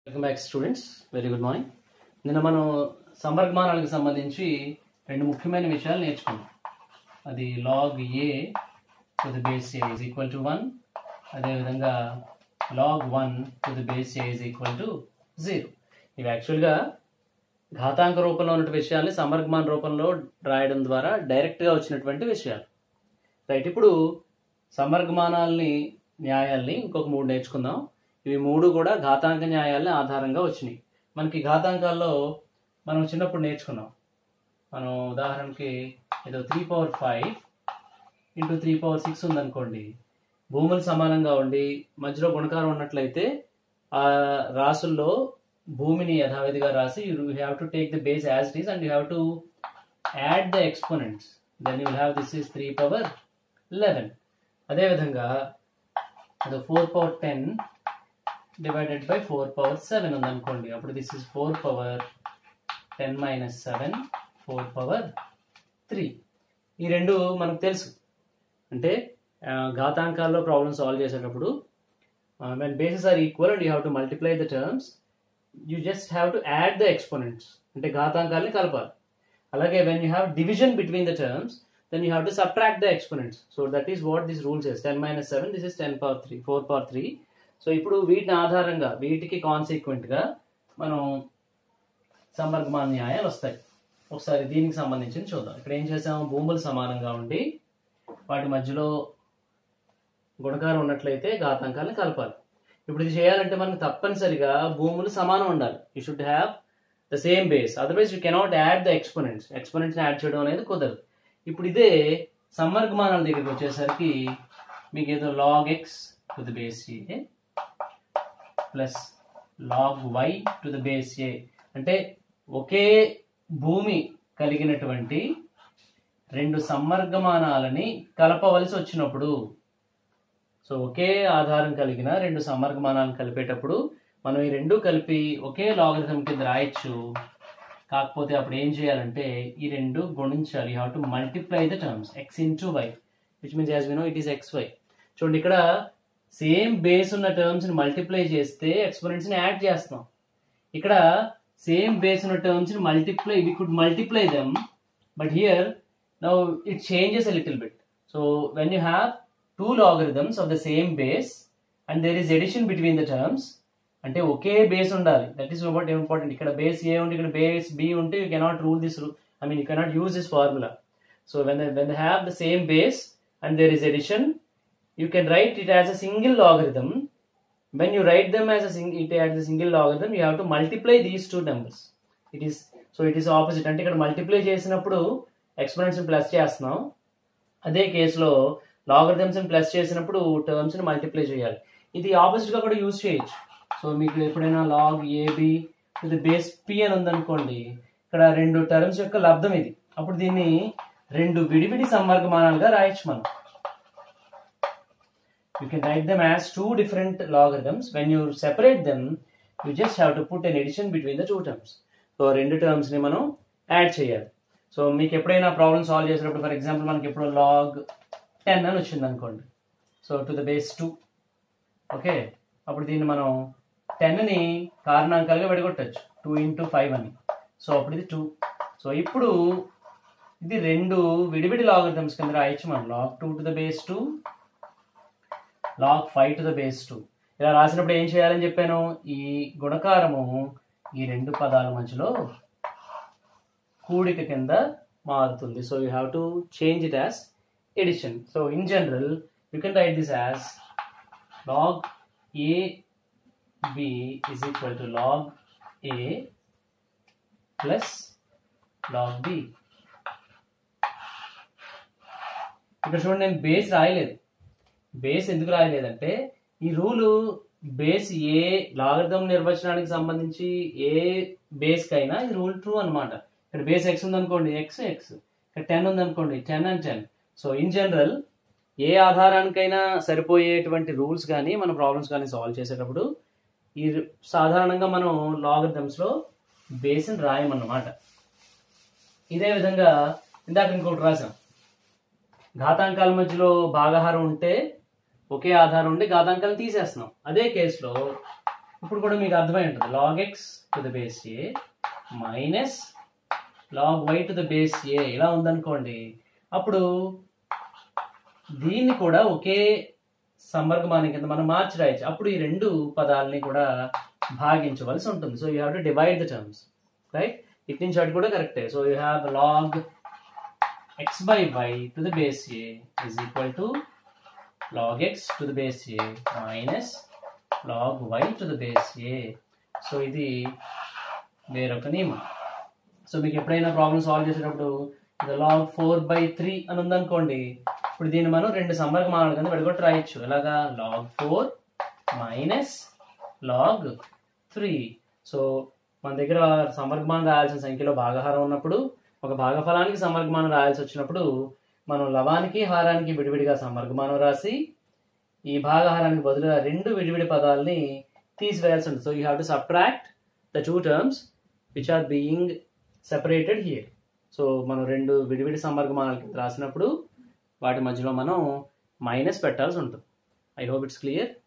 Welcome back students very good morning నిన్న మనం సంవర్గమానాలకు సంబంధించి రెండు ముఖ్యమైన విషయాలు నేర్చుకున్నాం అది log a to the base a is equal to one అదేవిధంగా log one to the base a is equal to zero ఇవి యాక్చువల్గా ఘాతాంక రూపంలో ఉన్న విషయాల్ని సంవర్గమాన రూపంలో రాయడం ద్వారా డైరెక్ట్గా వచ్చినటువంటి విషయాలు రైట్ ఇప్పుడు సంవర్గమానాల్ని న్యాయాల్ని ఇంకొక మూడు నేర్చుకుందాం ఇవి మూడు కూడా ఘాతాంక న్యాయాలని ఆధారంగా వచ్చినాయి మనకి ఘాతాంకాల్లో మనం చిన్నప్పుడు నేర్చుకున్నాం మనం ఉదాహరణకి ఏదో three power five into three power six ఉందనుకోండి భూములు సమానంగా ఉండి మధ్యలో గుణకారం ఉన్నట్లయితే ఆ రాసుల్లో భూమిని యథావిధిగా రాసి you have to take the base as it is and you have to add the exponents then you have this is three power eleven అదేవిధంగా అది four power ten divided by four power seven ఉందనుకోండి అప్పుడు this is four power ten minus seven four power three ఈ రెండు మనకు తెలుసు అంటే ఆ, ఘాతాంకాల్లో ప్రాబ్లమ్ సాల్వ్ చేసేటప్పుడు when bases are equal and you have to multiply the terms you just have to add the exponents అంటే ఘాతాంకాల్ని కలపాలి అలాగే when you have division between the terms then you have to subtract the exponents. So that is what this rule says. 10 minus 7, this is 10 power 3, 4 power 3. So ఇప్పుడు వీటిని ఆధారంగా వీటికి consequent గా మనం సంవర్గమాన న్యాయాలు వస్తాయి ఒకసారి దీనికి సంబంధించి చూద్దాం ఇక్కడ ఏం చేసాము భూములు సమానంగా ఉండి వాటి మధ్యలో గుణకారం ఉన్నట్లయితే ఘాతాంకాలను కలపాలి ఇప్పుడు ఇది చేయాలంటే మనకు తప్పనిసరిగా భూములు సమానం ఉండాలి you should have the same base otherwise you cannot add the exponents exponents add చేయడం అనేది కుదరదు ఇప్పుడు ఇదే సంవర్గమానాల దగ్గరికి వచ్చేసరికి మీకు ఏదో log x to the base a plus log y to the base a అంటే ఒకే భూమి కలిగినటువంటి రెండు సంవర్గమానాలని కలపవలసి వచ్చినప్పుడు సో ఒకే ఆధారం కలిగిన రెండు సంవర్గమానాలను కలిపేటప్పుడు మనం ఈ రెండు కలిపి ఒకే లాగరిథం కింద రాయొచ్చు కాకపోతే అప్పుడు ఏం చేయాలంటే ఈ రెండు గుణించాలి you have to multiply the terms x into y which means as we know it is x y చూడండి ఇక్కడ సేమ్ బేస్ ఉన్న టర్మ్స్ ని మల్టిప్లై చేస్తే ఎక్స్పోనెంట్స్ ని యాడ్ చేస్తాం ఇక్కడ సేమ్ బేస్ ఉన్న టర్మ్స్ ని multiply we could multiply them but here now it changes a little bit so when you have two logarithms of the same base and there is addition between the terms అంటే ఒకే base ఉండాలి that is what important ఇక్కడ base a ఉంటే ఇక్కడ base b ఉంటే you cannot rule this I mean you cannot use this formula so when when they have the same base and there is addition you can write it as a single logarithm. When you write them as a sing- it as a single logarithm, you have to multiply these two numbers. It is so it is opposite అంటే ఇక్కడ multiply చేసినప్పుడు exponents plus చేస్తున్నాం అదే కేసులో logarithms plus చేసినప్పుడు terms ని multiply చేయాలి ఇది ఆపోజిట్ గా కూడా యూజ్ చేయొచ్చు సో మీకు ఎప్పుడైనా లాగ్ ఏబి ఇది బేస్ పి అని ఉందనుకోండి ఇక్కడ రెండు టర్మ్స్ యొక్క లబ్ధం ఇది అప్పుడు దీన్ని రెండు విడివిడి సంవర్గమానాలుగా రాయొచ్చు మనం you can write them as two different logarithms. When you separate them, you just have to put an addition between the two terms. So రెండు టర్మ్స్ ని మనం యాడ్ చేయాలి సో మీకు ఎప్పుడైనా ప్రాబ్లమ్ సాల్వ్ చేసినప్పుడు ఫర్ ఎగ్జాంపుల్ మనకి ఎప్పుడు log ten అని వచ్చింది అనుకోండి so to the base two okay అప్పుడు దీన్ని మనం టెన్ ని కారణాంకాలుగా విడగొట్టచ్చు టూ ఇంటూ ఫైవ్ అని సో అప్పుడు ఇది టూ సో ఇప్పుడు ఇది రెండు విడివిడి లాగరిథమ్స్ కింద రాయొచ్చు మనం log two to the base two log five to the base two ఇలా రాసినప్పుడు ఏం చేయాలని చెప్పాను ఈ గుణకారము ఈ రెండు పదాల మధ్యలో కూడిక కింద మారుతుంది so you have to change it as addition so in general you can write this as log a b is equal to log a plus log b ఇక్కడ చూడండి నేను బేస్ రాయలేదు బేస్ ఎందుకు రాయలేదంటే ఈ రూలు బేస్ ఏ లాగర్థం నిర్వచనానికి సంబంధించి ఏ బేస్ కైనా ఈ రూల్ ట్రూ అన్నమాట ఇక్కడ బేస్ ఎక్స్ ఉందనుకోండి ఎక్స్ ఎక్స్ ఇక్కడ టెన్ ఉందనుకోండి ten and ten so in general ఏ ఆధారానికైనా సరిపోయేటువంటి రూల్స్ కానీ మన ప్రాబ్లమ్స్ కానీ సాల్వ్ చేసేటప్పుడు ఈ సాధారణంగా మనం లాగర్థమ్స్ లో బేస్ని రాయమన్నమాట ఇదే విధంగా ఇందాక ఇంకోటి రాసాం ఘాతాంకాల మధ్యలో భాగాహారం ఉంటే ఒకే ఆధారం ఉండి ఘాతాంకాలు తీసేస్తున్నాం అదే కేసులో ఇప్పుడు కూడా మీకు అర్థమై ఉంటుంది log x to the base a minus log y to the base a ఇలా ఉందనుకోండి అప్పుడు దీన్ని కూడా ఒకే సంవర్గమానం కింద మనం మార్చి రాయొచ్చు అప్పుడు ఈ రెండు పదాలని కూడా భాగించవలసి ఉంటుంది so you have to divide the terms right it నుంచి అటు కూడా కరెక్టే so you have log x by y to the base a is equal to log x to the base a minus log y to the base a so ఇది వేరొక నియమం so మీకు ఎప్పుడైనా problem solve చేసేటప్పుడు ఇది log four by three అని ఉందనుకోండి ఇప్పుడు దీన్ని మనం రెండు సంవర్గమానాల కింద విడగొట్టి రాయొచ్చు ఎలాగా log four minus log three so మన దగ్గర సంవర్గమానం రాయాల్సిన సంఖ్యలో భాగహారం ఉన్నప్పుడు ఒక భాగఫలానికి సంవర్గమానం రాయాల్సి వచ్చినప్పుడు మనం లవానికి హారానికి విడివిడిగా సంవర్గమానం రాసి ఈ భాగహారానికి బదులుగా రెండు విడివిడి పదాలని తీసివేయాల్సి ఉంటుంది so you have to subtract the two terms which are being separated here so మనం రెండు విడివిడి సంవర్గమానాలకి రాసినప్పుడు వాటి మధ్యలో మనం మైనస్ పెట్టాల్సి ఉంటుంది ఐ హోప్ ఇట్స్ క్లియర్